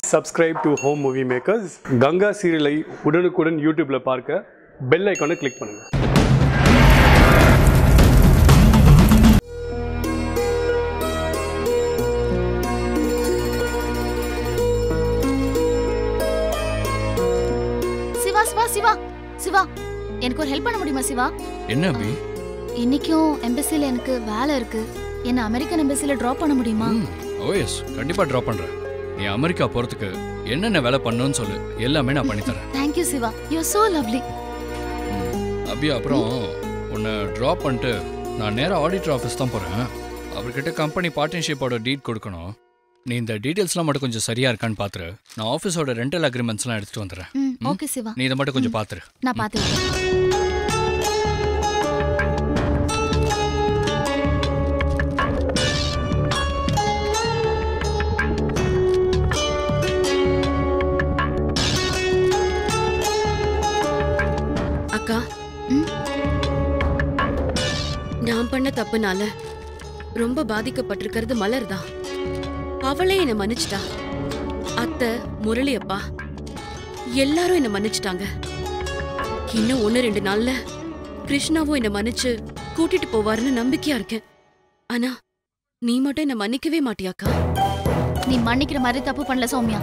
Subscribe to home movie makers Ganga சீரியலை உடனுக்குடன் யூடியூப்ல பார்க்க பெல் ஐக்கானை கிளிக் பண்ணுங்க சிவா சிவா சிவா சிவா எனக்கு ஒரு ஹெல்ப் பண்ண முடியுமா சிவா என்ன அபி இன்னைக்கும் எம்பசில எனக்கு வேலை இருக்கு என்ன அமெரிக்கன் எம்பசில டிராப் பண்ண முடியுமா ம் ஓஎஸ் கண்டிப்பா ட்ராப் பண்றேன் நீ அமெரிக்கா போறதுக்கு என்னென்ன வேலை பண்ணணும்னு சொல்லு எல்லாமே நான் பண்ணி தரேன் thank you Siva you so lovely Abhi அப்புறம் உன்னை ட்ராப் பண்ணிட்டு நான் நேரா ஆடிட்டர் ஆஃபீஸ் தான் போறேன் அவர்கிட்ட கம்பெனி பார்ட்னர்ஷிப்போட டீட் கொடுக்கணும் நீ இந்த டீட்டெயில்ஸ்லாம் மட்டும் கொஞ்சம் சரியா இருக்கான்னு பாத்துரு நான் ஆஃபீஸோட ரெண்டல் அக்ரிமெண்ட்ஸ்லாம் எடுத்துட்டு வந்துடுறேன் ம் ம்? ஓகே சிவா நீ இதை மட்டும் கொஞ்சம் பாத்துரு நான் பாத்துக்கிறேன் அக்கா ம்? நான் பண்ண தப்புனால ரொம்ப பாதிக்கப்பட்டிருக்கிறது மலர் தான் அவளே என்ன மன்னிச்சிட்டா அத்தை முரளி அப்பா எல்லாரும் என்ன மன்னிச்சிட்டாங்க இன்னும் ஒன்னு ரெண்டு நாள்ல கிருஷ்ணாவும் என்ன மன்னிச்சு கூட்டிட்டு போவாருன்னு நம்பிக்கையா இருக்கேன் ஆனா நீ மட்டும் என்ன மன்னிக்கவே மாட்டியாக்கா நீ மன்னிக்கிற மாதிரி தப்பு பண்ணல சௌமியா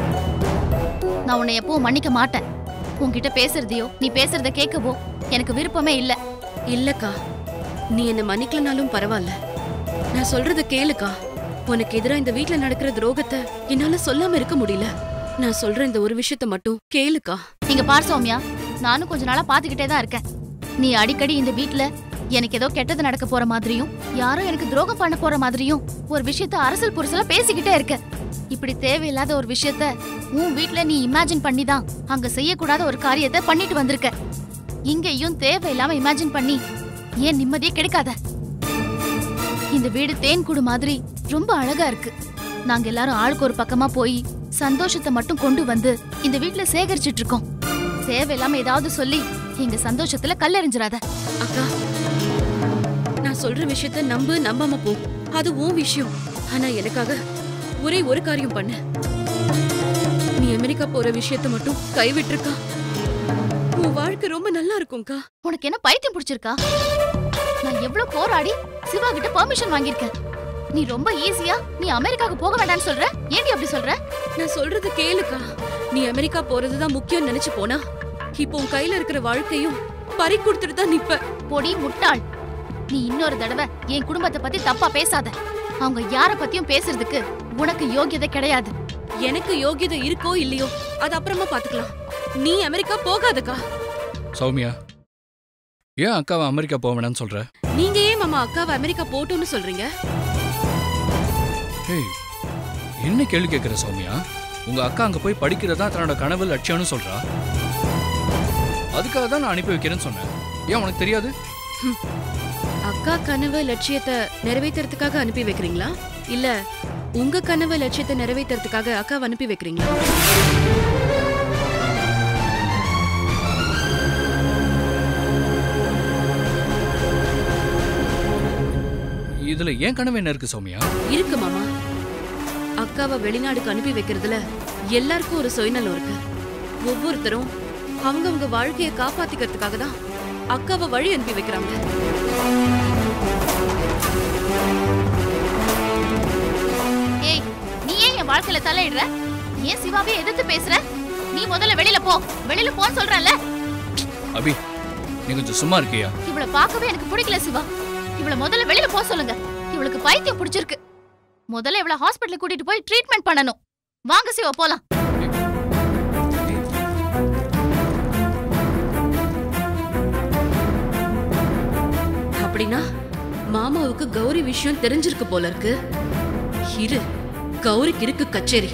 நான் உன்னை எப்பவும் மன்னிக்க மாட்டேன் உன்கிட்ட பேசுறதையோ நீ பேசுறத கேட்கவோ எனக்கு விருப்பமே இல்ல இல்லக்கா நீ என்ன மன்னிக்கலனாலும் பரவாயில்ல நான் சொல்றத கேளுக்கா உனக்கு எதிரா இந்த வீட்ல நடக்கிற துரோகத்தை என்னால சொல்லாம இருக்க முடியல நான் சொல்ற இந்த ஒரு விஷயத்த மட்டும் கேளுக்கா நீங்க பார் சௌமியா நானும் கொஞ்ச நாளா பாத்துக்கிட்டே தான் இருக்கேன் நீ அடிக்கடி இந்த வீட்ல எனக்கு ஏதோ கெட்டது நடக்க போற மாதிரியும் யாரோ எனக்கு துரோகம் பண்ண போற மாதிரியும் ஒரு விஷயத்த அரசல் புரசலா பேசிக்கிட்டே இருக்க இப்படி தேவையில்லாத ஒரு விஷயத்த உன் வீட்ல நீ இமேஜின் பண்ணி தான் அங்க செய்யக்கூடாத ஒரு காரியத்தை பண்ணிட்டு வந்திருக்க இங்கேயும் தேவையில்லாம இமேஜின் பண்ணி ஏன் நிம்மதியே கிடைக்காத இந்த வீடு தேன்கூடு மாதிரி ரொம்ப அழகா இருக்கு நாங்க எல்லாரும் ஆளுக்கு ஒரு பக்கமா போய் சந்தோஷத்தை மட்டும் கொண்டு வந்து இந்த வீட்ல சேகரிச்சிட்டு இருக்கோம் தேவையில்லாம ஏதாவது சொல்லி எங்க சந்தோஷத்துல கல்லெறிஞ்சிராத அக்கா நான் சொல்ற விஷயத்த நம்பு நம்பாம போ அது உன் விஷயம் ஆனா எனக்காக ஒரே ஒரு காரியம் பண்ணு நீ அமெரிக்கா போற விஷயத்த மட்டும் கைவிட்டுருக்கா உன் வாழ்க்கை ரொம்ப நல்லா இருக்கும்க்கா உனக்கு என்ன பைத்தியம் பிடிச்சிருக்கா நான் எவ்வளவு போராடி சிவா கிட்ட பெர்மிஷன் வாங்கியிருக்கேன் நீ ரொம்ப ஈஸியா நீ அமெரிக்காவுக்கு போக வேண்டாம்னு சொல்ற ஏன்டி அப்படி சொல்ற நான் சொல்றது கேளுக்கா நீ அமெரிக்கா போறதுதான் முக்கியம் நினைச்சு போனா இப்போ உன் கையில இருக்கிற வாழ்க்கையும் பறி கொடுத்துட்டு தான் நிப்ப பொடி முட்டாள் நீ இன்னொரு தடவை என் குடும்பத்தை பத்தி தப்பா பேசாத அவங்க யார பத்தியும் பேசுறதுக்கு உனக்கு யோகியதை கிடையாது எனக்கு யோகியதை இருக்கோ இல்லையோ அது அப்புறமா பாத்துக்கலாம் நீ அமெரிக்கா போகாதக்கா சௌமியா ஏன் அக்காவை அமெரிக்கா போக வேணாம்னு சொல்ற நீங்க ஏன் மாமா அக்காவை அமெரிக்கா போட்டோன்னு சொல்றீங்க ஹேய் என்ன கேள்வி கேட்குற சௌமியா உங்க அக்கா அங்க போய் படிக்கிறதா தன்னோட கனவு லட்சியம்னு சொல்றா அதுக்காக தான் நான் அனுப்பி வைக்கிறேன்னு சொன்னேன் ஏன் உனக்கு தெரியாது அக்கா கனவு லட்சியத்தை நிறைவேத்துறதுக்காக அனுப்பி வைக்கிறீங்களா இல்ல உங்க கனவு லட்சியத்தை நிறைவேத்துறதுக்காக அக்காவை அனுப்பி வைக்கிறீங்களா இதுல ஏன் கனவு என்ன இருக்கு சௌமியா இருக்கு மாமா அக்காவை வெளிநாடுக்கு அனுப்பி வைக்கிறதுல எல்லாருக்கும் ஒரு சுயநலம் இருக்கு ஒவ்வொருத்தரும் அவங்கவங்க வாழ்க்கையை காப்பாத்திக்கிறதுக்காக தான் அக்காவை வழி அனுப்பி வைக்கிறாங்க ஏய் நீ ஏன் என் வாழ்க்கையில தலையிடுற ஏன் சிவாவே எதிர்த்து பேசுற நீ முதல்ல வெளியில போ வெளியில போன்னு சொல்றல அபி நீ கொஞ்சம் சும்மா இருக்கியா இவள பார்க்கவே எனக்கு பிடிக்கல சிவா இவள முதல்ல வெளியில போக சொல்லுங்க இவளுக்கு பைத்தியம் பிடிச்சிருக்கு முதல்ல இவள ஹாஸ்பிட்டலுக்கு கூட்டிட்டு போய் ட்ரீட்மெண்ட் பண்ணணும் வாங்க சிவா போலாம் அப்படின்னா மாமாவுக்கு கௌரி விஷயம் தெரிஞ்சிருக்கு போல இருக்கு இரு கௌரிக்கு இருக்கு கச்சேரி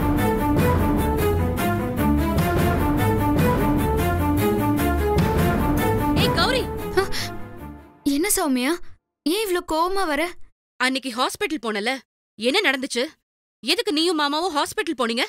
ஏய் கௌரி என்ன சௌமியா ஏன் இவ்ளோ கோவமா வர அன்னைக்கு ஹாஸ்பிட்டல் போனல என்ன நடந்துச்சு எதுக்கு நீயும் மாமாவும் ஹாஸ்பிட்டல் போனீங்க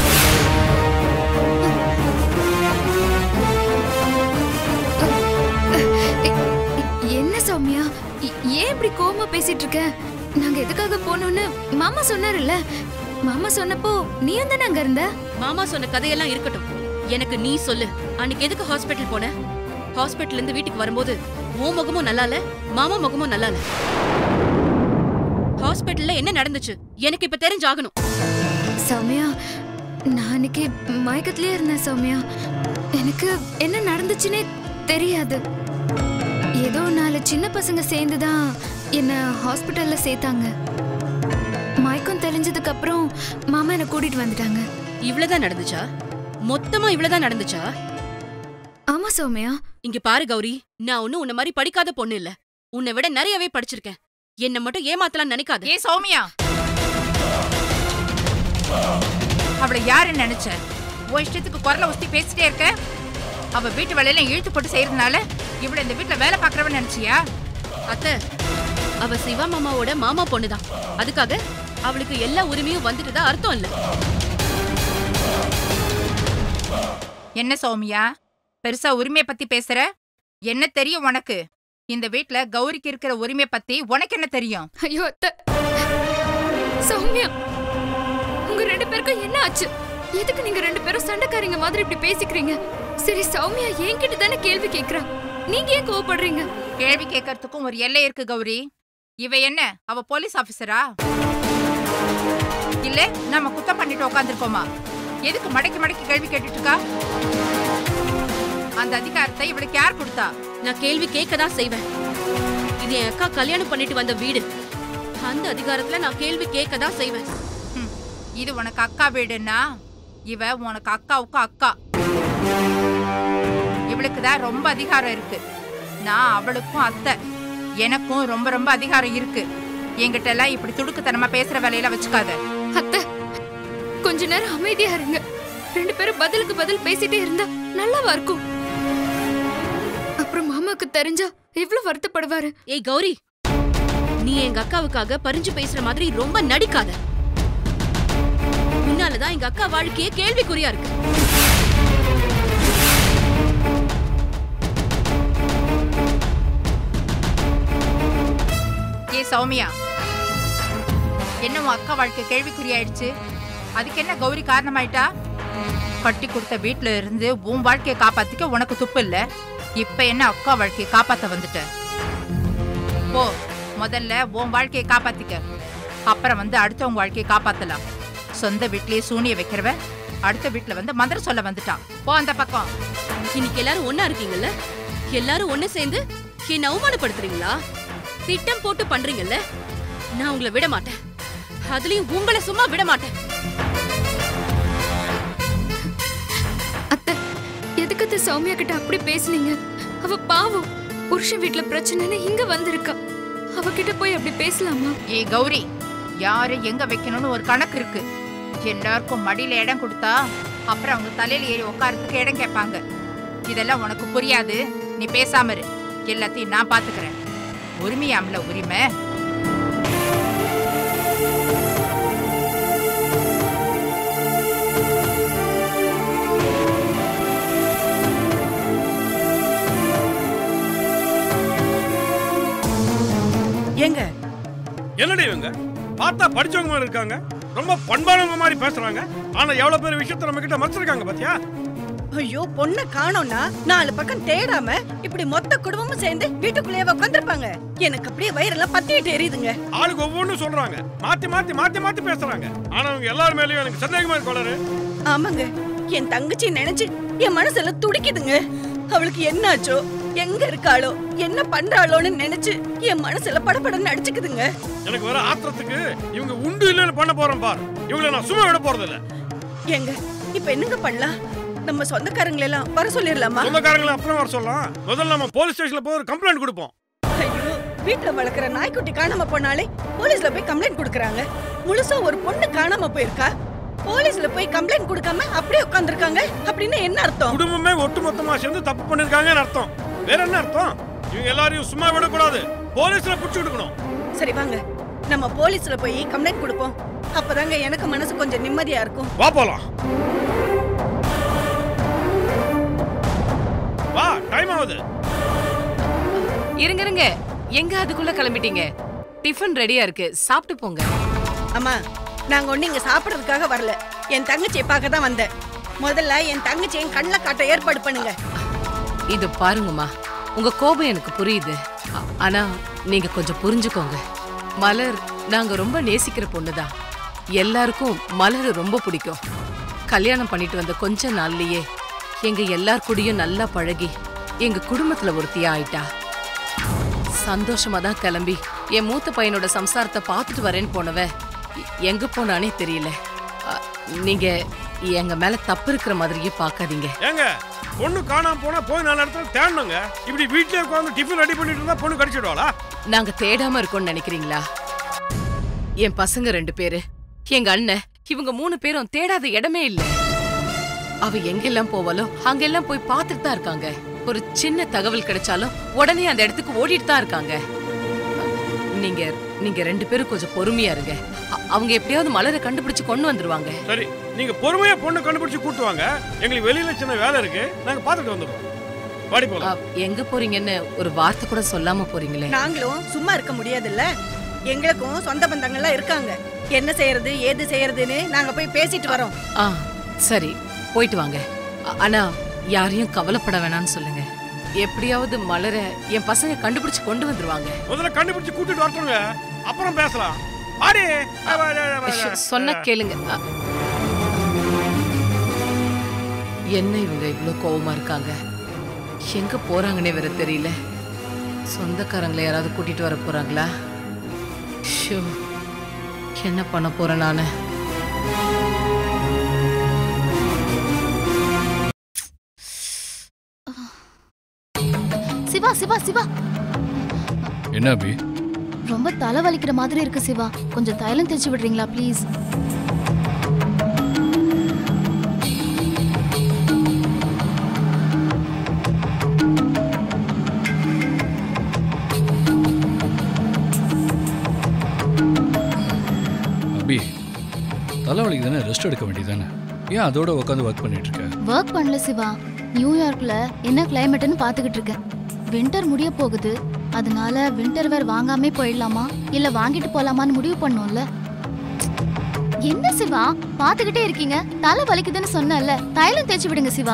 என்ன சௌமியா இ- ஏன் இப்படி கோவமா பேசிட்டு இருக்க நாங்க எதுக்காக போனோம்னு மாமா சொன்னாருல்ல மாமா சொன்னப்போ நீயும் தானே அங்க இருந்த மாமா சொன்ன கதையெல்லாம் இருக்கட்டும் எனக்கு நீ சொல்லு அன்னைக்கு எதுக்கு ஹாஸ்பிட்டல் போன ஹாஸ்பிட்டல்ல இருந்து வீட்டுக்கு வரும்போது உன் முகமும் நல்லா இல்ல மாமா முகமும் நல்லா இல்ல ஹாஸ்பிட்டல்ல என்ன நடந்துச்சு எனக்கு இப்ப தெரிஞ்சாகணும் சௌமியா நான் அன்னைக்கு மயக்கத்திலே இருந்தேன் சௌமியா எனக்கு என்ன நடந்துச்சுன்னே தெரியாது ஏதோ நாலு சின்ன பசங்க சேர்ந்து தான் என்ன ஹாஸ்பிட்டல்ல சேர்த்தாங்க மயக்கம் தெளிஞ்சதுக்கு அப்புறம் மாமா என்னை கூட்டிட்டு வந்துட்டாங்க இவ்வளவுதான் நடந்துச்சா மொத்தமா இவ்வளவுதான் நடந்துச்சா ஆமா சௌமியா இங்க பாரு கௌரி நான் ஒன்னும் உன்ன மாதிரி படிக்காத பொண்ணு இல்ல உன்னை விட நிறையவே படிச்சிருக்கேன் என்ன மட்டும் ஏமாத்தலாம் நினைக்காத ஏ சௌமியா அவளை யாருன்னு நினைச்ச உன் இஷ்டத்துக்கு குரலை உஸ்தி பேசிட்டே இருக்க அவ வீட்டு வேலையில இழுத்து போட்டு செய்யறதுனால இவளை இந்த வீட்டுல வேலை பாக்குறவன் நினைச்சியா அத்தை அவ சிவா மாமாவோட மாமா பொண்ணுதான் அதுக்காக அவளுக்கு எல்லா உரிமையும் வந்துட்டுதான் அர்த்தம் இல்ல என்ன சௌமியா பெருசா உரிமையை பத்தி பேசுற என்ன தெரியும் உனக்கு இந்த வீட்ல கௌரிக்கு இருக்கிற உரிமை பத்தி உனக்கு என்ன தெரியும் ஐயோ அத்தை சௌமியா உங்க ரெண்டு பேருக்கும் என்ன ஆச்சு எதுக்கு நீங்க ரெண்டு பேரும் சண்டைக்காரங்க மாதிரி இப்படி பேசிக்கிறீங்க சரி சௌமியா என்கிட்ட தானே கேள்வி கேக்குறா நீங்க ஏன் கோவப்படுறீங்க கேள்வி கேட்கறதுக்கும் ஒரு எல்லை இருக்கு கௌரி இவ என்ன அவ போலீஸ் ஆபீசரா இல்ல நம்ம குத்தம் பண்ணிட்டு உட்காந்துருக்கோமா எதுக்கு மடக்கி மடக்கி கேள்வி கேட்டுட்டு இருக்கா அந்த அதிகாரத்தை இவளுக்கு யார் கொடுத்தா நான் கேள்வி கேட்க தான் செய்வேன் இது என் அக்கா கல்யாணம் பண்ணிட்டு வந்த வீடு அந்த அதிகாரத்துல நான் கேள்வி கேட்க தான் செய்வேன் ஹம், இது உனக்கு அக்கா வீடுன்னா இவ உனக்கு அக்காவுக்கு அக்கா இவளுக்கு தான் ரொம்ப அதிகாரம் இருக்கு நான் அவளுக்கும் அத்தை எனக்கும் ரொம்ப ரொம்ப அதிகாரம் இருக்கு என்கிட்ட எல்லாம் இப்படி துடுக்குத்தனமா பேசுற வேலையில வச்சுக்காத அத்தை கொஞ்ச நேரம் அமைதியா இருங்க ரெண்டு பேரும் பதிலுக்கு பதில் பேசிட்டே இருந்தா நல்லாவா இருக்கும் அப்புறம் மாமாக்கு தெரிஞ்சா எவ்வளவு வருத்தப்படுவாரு ஏய் கௌரி நீ எங்க அக்காவுக்காக பறிஞ்சு பேசுற மாதிரி ரொம்ப நடிக்காத முன்னாலதான் எங்க அக்கா வாழ்க்கையே கேள்விக்குறியா இருக்கு ஏ சௌமியா என்ன உன் அக்கா வாழ்க்கை கேள்விக்குறியாயிடுச்சு அதுக்கு என்ன கௌரி காரணமாயிட்டா கட்டி கொடுத்த வீட்ல இருந்து உன் வாழ்க்கையை காப்பாத்திக்க உனக்கு துப்பு இல்ல இப்ப என்ன அக்கா வாழ்க்கையை காப்பாத்த வந்துட்ட போ முதல்ல உன் வாழ்க்கையை காப்பாத்திக்க அப்புறம் வந்து அடுத்தவங்க வாழ்க்கையை காப்பாத்தலாம் சொந்த வீட்லயே சூனிய வைக்கிறவ அடுத்த வீட்ல வந்து மந்திரம் சொல்ல வந்துட்டான் போ அந்த பக்கம் இன்னைக்கு எல்லாரும் ஒண்ணா இருக்கீங்கல்ல எல்லாரும் ஒண்ணு சேர்ந்து என்ன அவமானப்படுத்துறீங்களா திட்டம் போட்டு பண்றீங்கல்ல நான் உங்களை விட மாட்டேன் அதுலயும் உங்களை சும்மா விட மாட்டேன் அத்தை எதுக்கு அத்தை சௌமியா கிட்ட அப்படி பேசுனீங்க அவ பாவம் புருஷன் வீட்ல பிரச்சனைன்னு இங்க வந்திருக்கா அவகிட்ட போய் அப்படி பேசலாமா ஏய் கௌரி யாரு எங்க வைக்கணும்னு ஒரு கணக்கு இருக்கு எல்லாருக்கும் மடியில இடம் கொடுத்தா அப்புறம் அவங்க தலையில ஏறி உட்காரத்துக்கு இடம் கேட்பாங்க இதெல்லாம் உனக்கு புரியாது நீ பேசாம இரு எல்லாத்தையும் நான் பாத்துக்கிறேன் உரிமையாம்ல உரிமை ஏங்க என்னடி இவங்க பார்த்தா படிச்சவங்க மாதிரி இருக்காங்க ரொம்ப பண்பானவங்க மாதிரி பேசுறாங்க ஆனா எவ்வளவு பேர் விஷயத்த நம்ம கிட்ட மறைச்சிருக்காங்க பாத்தியா ஐயோ பொண்ணை காணோம்னா நாலு பக்கம் தேடாம இப்படி மொத்த குடும்பமும் சேர்ந்து வீட்டுக்குள்ளேயே உட்காந்துருப்பாங்க எனக்கு அப்படியே வயிறெல்லாம் பத்திட்டு எரியுதுங்க ஆளுக்கு ஒவ்வொன்றும் சொல்றாங்க மாத்தி மாத்தி மாத்தி மாத்தி பேசுறாங்க ஆனா அவங்க எல்லார் மேலயும் எனக்கு சந்தேகமா இருக்கோளரு ஆமாங்க என் தங்கச்சி நினைச்சு என் மனசுல துடிக்குதுங்க அவளுக்கு என்னாச்சோ எங்க இருக்காளோ என்ன பண்றாளோன்னு நினைச்சு என் மனசுல படபடன்னு அடிச்சுக்குதுங்க எனக்கு வர ஆத்திரத்துக்கு இவங்க உண்டு இல்லைன்னு பண்ண போறேன் பார் இவங்களை நான் சும்மா விட போறது இல்ல ஏங்க இப்ப என்னங்க பண்ணலாம் நம்ம சொந்தக்காரங்களை எல்லாம் வர சொல்லிடலாமா சொந்தக்காரங்களை அப்புறம் வர சொல்லலாம் முதல்ல நம்ம போலீஸ் ஸ்டேஷன்ல போய் ஒரு கம்ப்ளைண்ட் கொடுப்போம் ஐயோ வீட்ல வளர்க்குற நாய்க்குட்டி காணாம போனாலே போலீஸ்ல போய் கம்ப்ளைண்ட் கொடுக்கறாங்க முழுசா ஒரு பொண்ணு காணாம போயிருக்கா போலீஸ்ல போய் கம்ப்ளைண்ட் கொடுக்காம அப்படியே உட்கார்ந்திருக்காங்க அப்படின்னு என்ன அர்த்தம் குடும்பமே ஒட்டுமொத்தமா சேர்ந்து தப்பு பண்ணிருக்காங்கன்னு அர்த்தம் வேற என்ன அர்த்தம் இவங்க எல்லாரையும் சும்மா விடக்கூடாது போலீஸ்ல புடிச்சு கொடுக்கணும் சரி வாங்க நம்ம போலீஸ்ல போய் கம்ப்ளைண்ட் கொடுப்போம் அப்பதாங்க எனக்கு மனசு கொஞ்சம் நிம்மதியா இருக்கும் வா போலாம் வா டைம் ஆகுது இருங்க இருங்க எங்க அதுக்குள்ள கிளம்பிட்டீங்க டிஃபன் ரெடியா இருக்கு சாப்பிட்டு போங்க அம்மா நாங்க ஒண்ணு இங்க சாப்பிடுறதுக்காக வரல என் தங்கச்சியை பார்க்க தான் வந்தேன் முதல்ல என் தங்கச்சி என் கண்ணில் காட்ட ஏற்பாடு பண்ணுங்க இது பாருங்கம்மா உங்க கோபம் எனக்கு புரியுது ஆ- ஆனா நீங்க கொஞ்சம் புரிஞ்சுக்கோங்க மலர் நாங்க ரொம்ப நேசிக்கிற பொண்ணுதான் எல்லாருக்கும் மலர் ரொம்ப பிடிக்கும் கல்யாணம் பண்ணிட்டு வந்த கொஞ்ச நாள்லயே எங்க எல்லார் கூடயும் நல்லா பழகி எங்க குடும்பத்துல ஒருத்தியா ஆயிட்டா சந்தோஷமா தான் கிளம்பி என் மூத்த பையனோட சம்சாரத்தை பார்த்துட்டு வரேன்னு போனவ எ- எங்க போனானே தெரியல அ, நீங்க எங்க மேல தப்பு இருக்கிற மாதிரியே பார்க்காதீங்க ஏங்க பொண்ணு காணாம போனா போய் நாலு இடத்துல தேடணுங்க இப்படி வீட்லயே உட்காந்து டிஃபன் ரெடி பண்ணிட்டு இருந்தா பொண்ணு கடிச்சிடுவாளா நாங்க தேடாம இருக்கோம்னு நினைக்கிறீங்களா என் பசங்க ரெண்டு பேரு எங்க அண்ணன் இவங்க மூணு பேரும் தேடாத இடமே இல்ல அவ எங்கெல்லாம் போவாலோ அங்கெல்லாம் போய் பார்த்துட்டு தான் இருக்காங்க ஒரு சின்ன தகவல் கிடைச்சாலும் உடனே அந்த இடத்துக்கு ஓடிட்டு தான் இருக்காங்க நீங்க நீங்க ரெண்டு பேரும் கொஞ்சம் பொறுமையா இருங்க அ- அவங்க எப்படியாவது மலரை கண்டுபிடிச்சு கொண்டு வந்துருவாங்க சரி நீங்க பொறுமையா பொண்ணு கண்டுபிடிச்சு கூட்டு வாங்க எங்களுக்கு வெளியில சின்ன வேலை இருக்கு நாங்க பார்த்துட்டு வந்துடுறோம் வாடி அ, போலாம் எங்க போறீங்கன்னு ஒரு வார்த்தை கூட சொல்லாம போறீங்களே நாங்களும் சும்மா இருக்க முடியாதுல்ல எங்களுக்கும் சொந்த பந்தங்கள்லாம் இருக்காங்க என்ன செய்யறது ஏது செய்யறதுன்னு நாங்க போய் பேசிட்டு வரோம் ஆ சரி போயிட்டு வாங்க ஆ- ஆனா யாரையும் கவலைப்பட வேணாம்னு சொல்லுங்க எப்படியாவது மலர என் பசங்க கண்டுபிடிச்சு கொண்டு வந்துருவாங்க முதல்ல கண்டுபிடிச்சு கூட்டிட்டு வரட்டுங்க அப்புறம் பேசலாம் வாடி வா, வா, வா, வா, ஷ், வா. சொன்ன கேளுங்க ஆ. என்ன இவங்க இவ்ளோ கோவமா இருக்காங்க எங்க போறாங்கன்னே வேற தெரியல சொந்தக்காரங்களை யாராவது கூட்டிட்டு வர போறாங்களா ஷோ என்ன பண்ண போறேன் நானு சிவா சிவா சிவா என்ன அபி ரொம்ப தலை வலிக்கிற மாதிரி இருக்கு சிவா கொஞ்சம் தைலம் தேய்ச்சி விடுறீங்களா ப்ளீஸ் அபி தலைவலிக்கு தானே ரெஸ்ட் எடுக்க வேண்டியதானே ஏன் அதோட உட்காந்து ஒர்க் பண்ணிட்டு இருக்க ஒர்க் பண்ணல சிவா நியூயார்க்ல என்ன கிளைமேட்னு பாத்துக்கிட்டு இருக்கேன் வின்டர் முடிய போகுது அதனால வின்டர் வேர் வாங்காமே போயிடலாமா இல்ல வாங்கிட்டு போலாமான்னு முடிவு பண்ணோம்ல என்ன சிவா பாத்துக்கிட்டே இருக்கீங்க தலை வலிக்குதுன்னு சொன்னேன்ல தைலம் தேய்ச்சி விடுங்க சிவா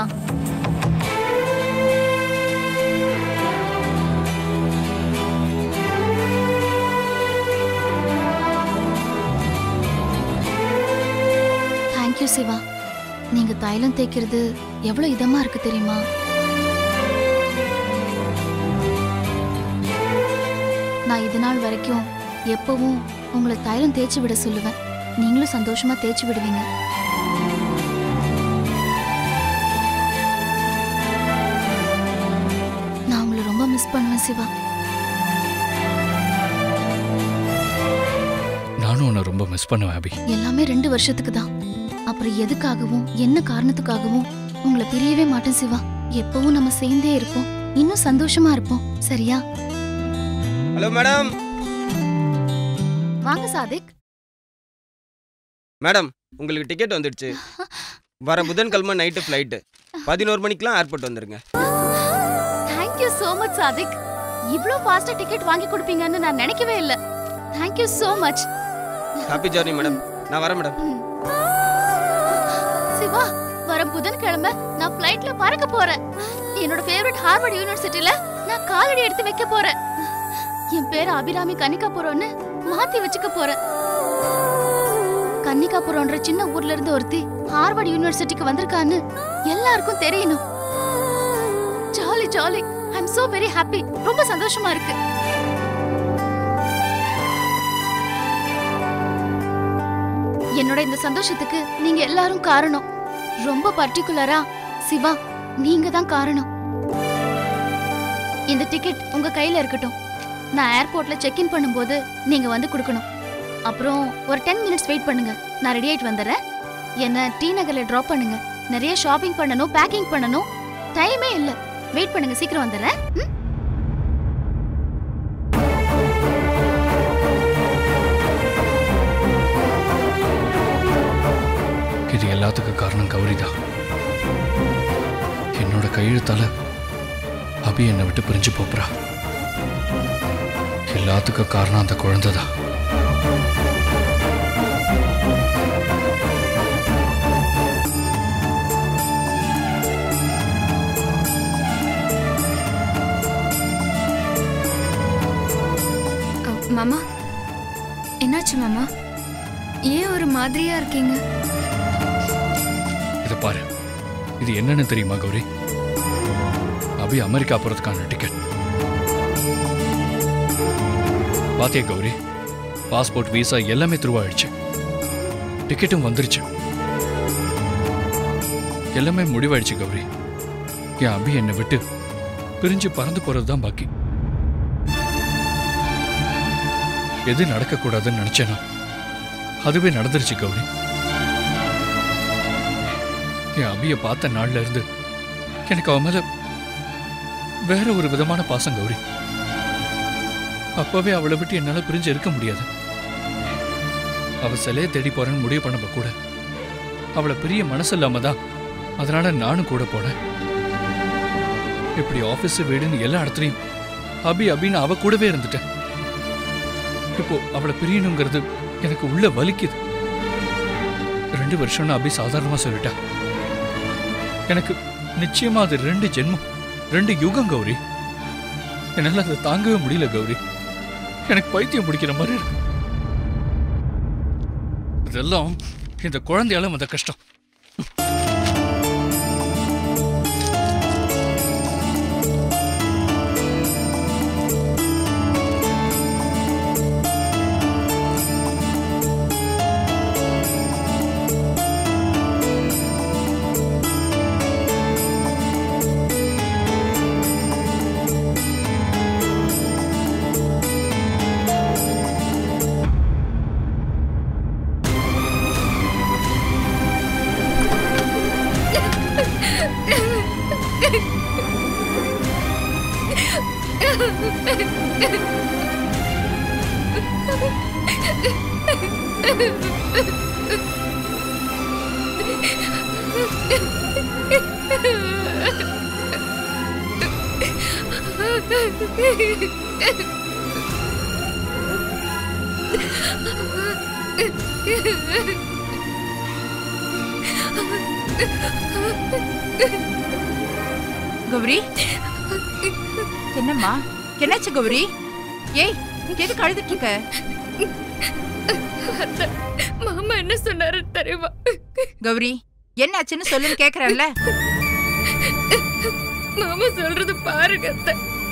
தேங்க்யூ சிவா நீங்க தைலம் தேய்க்கிறது எவ்வளவு இதமா இருக்கு தெரியுமா நான் இது நாள் வரைக்கும் எப்பவும் உங்களை தைலம் தேய்ச்சி விட சொல்லுவேன் நீங்களும் சந்தோஷமா தேய்ச்சி விடுவீங்க நான் உங்களை ரொம்ப மிஸ் பண்ணுவேன் சிவா நானும் உன்னை ரொம்ப மிஸ் பண்ணுவேன் அபி எல்லாமே ரெண்டு வருஷத்துக்கு தான் அப்புறம் எதுக்காகவும் என்ன காரணத்துக்காகவும் உங்களை பிரியவே மாட்டேன் சிவா எப்பவும் நம்ம சேர்ந்தே இருப்போம் இன்னும் சந்தோஷமா இருப்போம் சரியா ஹலோ மேடம் வாங்க சாதிக் மேடம் உங்களுக்கு டிக்கெட் வந்துடுச்சு வர புதன்கிழமை நைட்டு ஃப்ளைட்டு பதினோரு மணிக்கெலாம் ஏர்போர்ட் வந்துருங்க தேங்க்யூ so மச் சாதிக் இவ்ளோ ஃபாஸ்டா டிக்கெட் வாங்கி கொடுப்பீங்கன்னு நான் நினைக்கவே இல்ல thank you so much happy journey madam நான் வரேன் மேடம் சிவா வர புதன்கிழமை நான் ஃப்ளைட்ல பறக்க போறேன் என்னோட ஃபேவரட் ஹார்வர்ட் யூனிவர்சிட்டில நான் காலடி எடுத்து வைக்க போறேன் என் பேர் அபிராமி கன்னிகாபுரம்னு மாத்தி வச்சுக்க போறேன் கன்னிகாபுரம்ன்ற சின்ன ஊர்ல இருந்து ஒருத்தி ஹார்வர்ட் யூனிவர்சிட்டிக்கு வந்திருக்கான்னு எல்லாருக்கும் தெரியணும் jolly jolly I am so very happy ரொம்ப சந்தோஷமா இருக்கு என்னோட இந்த சந்தோஷத்துக்கு நீங்க எல்லாரும் காரணம் ரொம்ப பர்டிகுலரா சிவா நீங்க தான் காரணம் இந்த டிக்கெட் உங்க கையில இருக்கட்டும் நான் ஏர்போர்ட்ல செக் இன் பண்ணும்போது நீங்க வந்து கொடுக்கணும் அப்புறம் ஒரு டென் மினிட்ஸ் வெயிட் பண்ணுங்க நான் ரெடி ஆயிட்டு வந்துடுறேன் என்ன டி நகர்ல டிராப் பண்ணுங்க நிறைய ஷாப்பிங் பண்ணணும் பேக்கிங் பண்ணணும் டைமே இல்ல வெயிட் பண்ணுங்க சீக்கிரம் வந்துடுறேன் ம்? இது எல்லாத்துக்கும் காரணம் கௌரிதான் என்னோட கையெழுத்தால அபி என்னை விட்டு பிரிஞ்சு போப்புறா எல்லாத்துக்கும் காரணம் அந்த குழந்தை தான் என்னாச்சு மாமா ஏன் ஒரு மாதிரியா இருக்கீங்க இதை பாரு இது என்னன்னு தெரியுமா கௌரி அபி அமெரிக்கா போறதுக்கான டிக்கெட் பாத்தியா கௌரி பாஸ்போர்ட் விசா எல்லாமே திருவாயிடுச்சு டிக்கெட்டும் வந்துருச்சு எல்லாமே முடிவாயிடுச்சு கௌரி என் அபி என்னை விட்டு பிரிஞ்சு பறந்து போறது தான் பாக்கி எது நடக்கக்கூடாதுன்னு நினைச்சேனோ அதுவே நடந்துருச்சு கௌரி என் அபிய பார்த்த நாள்ல இருந்து எனக்கு அவன் மேல வேற ஒரு விதமான பாசம் கௌரி அப்பவே அவளை விட்டு என்னால பிரிஞ்சு இருக்க முடியாது அவ சிலையை தேடி போறேன்னு முடிவு பண்ணப்ப கூட அவளை பிரிய மனசு இல்லாம தான் அதனால நானும் கூட போனேன் இப்படி ஆபீஸ் வீடுன்னு எல்லா இடத்துலயும் அபி அபின்னு அவ கூடவே இருந்துட்டேன் இப்போ அவளை பிரியணுங்கிறது எனக்கு உள்ள வலிக்குது ரெண்டு வருஷம்னு அபி சாதாரணமா சொல்லிட்டா எனக்கு நிச்சயமா அது ரெண்டு ஜென்மம் ரெண்டு யுகம் கௌரி என்னால அதை தாங்கவே முடியல கௌரி எனக்கு பைத்தியம் பிடிக்கிற மாதிரி இருக்கு இதெல்லாம் இந்த குழந்தையால வந்த கஷ்டம் கௌரி என்னம்மா என்னாச்சு கௌரி ஏய் எதுக்கு அழுதுட்டு இருக்க அத்தை, மாமா என்ன சொன்னாரு தெரியுமா கௌரி என்னாச்சுன்னு சொல்லுன்னு கேக்குறேன்ல மாமா சொல்றது பாருங்க அத்தை.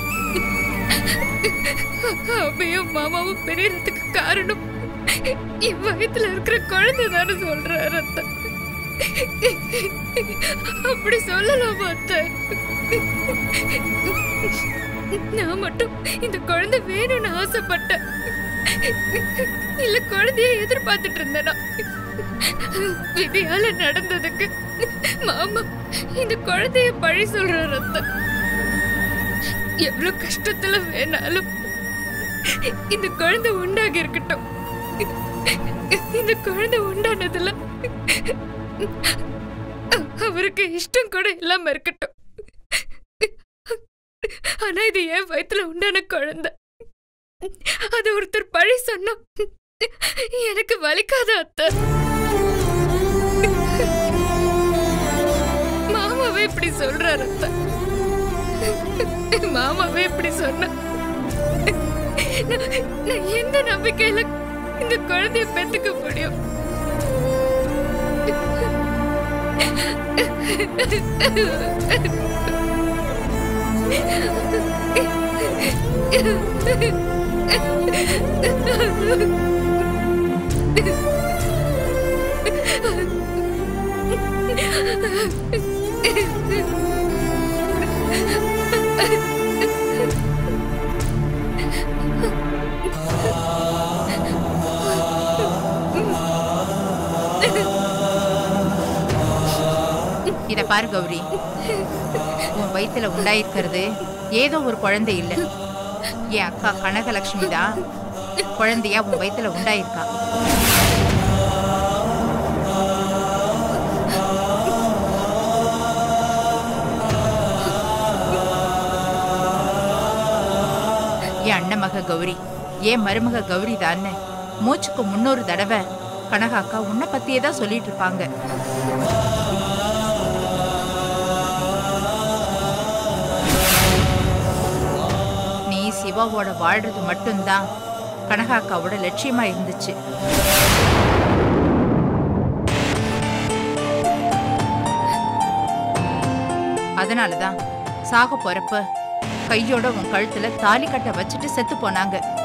அபியும் மாமாவும் பிரியறதுக்கு காரணம் என் வயித்துல இருக்கிற குழந்தை தானே சொல்றாரு அத்தை. அப்படி சொல்லலாமா அத்தை நான் மட்டும் இந்த குழந்தை வேணும்னு ஆசைப்பட்டேன் இல்ல குழந்தைய எதிர்பார்த்துட்டு இருந்தேனா விதியால நடந்ததுக்கு மாமா இந்த குழந்தைய பழி சொல்றாரு அத்தை. எவ்வளவு கஷ்டத்துல வேணாலும் இந்த குழந்தை உண்டாகி இருக்கட்டும் இந்த குழந்தை உண்டானதுல அவருக்கு இஷ்டம் கூட இல்லாம இருக்கட்டும் ஆனா இது என் வயித்துல உண்டான குழந்தை அது ஒருத்தர் பழி சொன்னா எனக்கு வலிக்காத அத்தை மாமாவே இப்படி சொல்றாரு அத்தை மாமாவே இப்படி சொன்ன நான் நான் எந்த நம்பிக்கையில இந்த குழந்தைய பெத்துக்க முடியும் இத பாரு கௌரி உன் வயித்துல உண்டாயிருக்கிறது ஏதோ ஒரு குழந்தை இல்ல என் அக்கா கனகலட்சுமி தான் குழந்தையா உன் வயித்துல உண்டாயிருக்கா என் அண்ணன் மக கௌரி ஏன் மருமக கௌரி தான்னு மூச்சுக்கு முன்னொரு தடவை கனகாக்கா உன்னை பத்தியே தான் சொல்லிட்டு இருப்பாங்க நீ சிவாவோட வாழ்றது மட்டும்தான் கனகாக்காவோட லட்சியமா இருந்துச்சு அதனாலதான் சாக போறப்ப கையோட உன் கழுத்துல தாலி கட்ட வச்சுட்டு செத்து போனாங்க